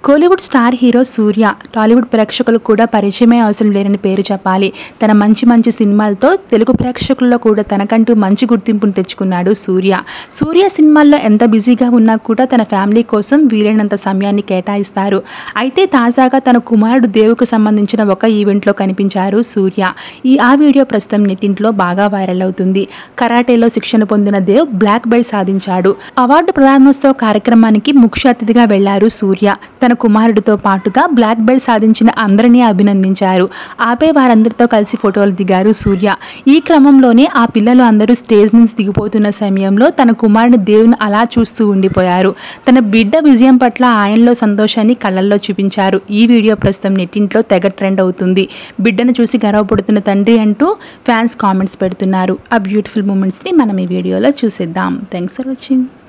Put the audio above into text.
Kollywood star hero Suriya Tollywood ప్రేక్షకులకు కూడా పరిచయమే అవసరం లేరని పేరు చెప్పాలి తన మంచి మంచి సినిమాలతో తెలుగు ప్రేక్షకుల్లో కూడా తనకంటూ మంచి గుర్తింపును తెచ్చుకున్నాడు సూర్య సూర్య సినిమాల్లో ఎంత బిజీగా ఉన్నా కూడా తన ఫ్యామిలీ కోసం వీలైనంత సమయాన్ని కేటాయిస్తారు అయితే తాజాగా తన కుమారుడు దేవుకు సంబంధించిన ఒక ఈవెంట్లో కనిపించారు సూర్య ఈ ఆ వీడియో ప్రస్తుతం నెట్టింట్లో బాగా వైరల్ అవుతుంది కరాటేలో శిక్షణ పొందిన దేవ్ బ్లాక్ బెల్ట్ సాధించాడు అవార్డు ప్రధానోత్సవ కార్యక్రమానికి ముఖ్య అతిథిగా వెళ్లారు సూర్య తన కుమారుడితో పాటుగా బ్లాక్ బెల్ట్ సాధించిన అందరినీ అభినందించారు ఆపై వారందరితో కలిసి ఫోటోలు దిగారు సూర్య ఈ క్రమంలోనే ఆ పిల్లలు అందరూ స్టేజ్ నుంచి దిగిపోతున్న సమయంలో తన కుమారుడు దేవుని అలా చూస్తూ ఉండిపోయారు తన బిడ్డ విజయం పట్ల ఆయనలో సంతోషాన్ని కళ్ళల్లో చూపించారు ఈ వీడియో ప్రస్తుతం నెట్టింట్లో తెగ ట్రెండ్ అవుతుంది బిడ్డను చూసి గర్వపడుతున్న తండ్రి అంటూ ఫ్యాన్స్ కామెంట్స్ పెడుతున్నారు ఆ బ్యూటిఫుల్ మూమెంట్స్ని మనం ఈ వీడియోలో చూసేద్దాం థ్యాంక్స్ ఫర్ వాచింగ్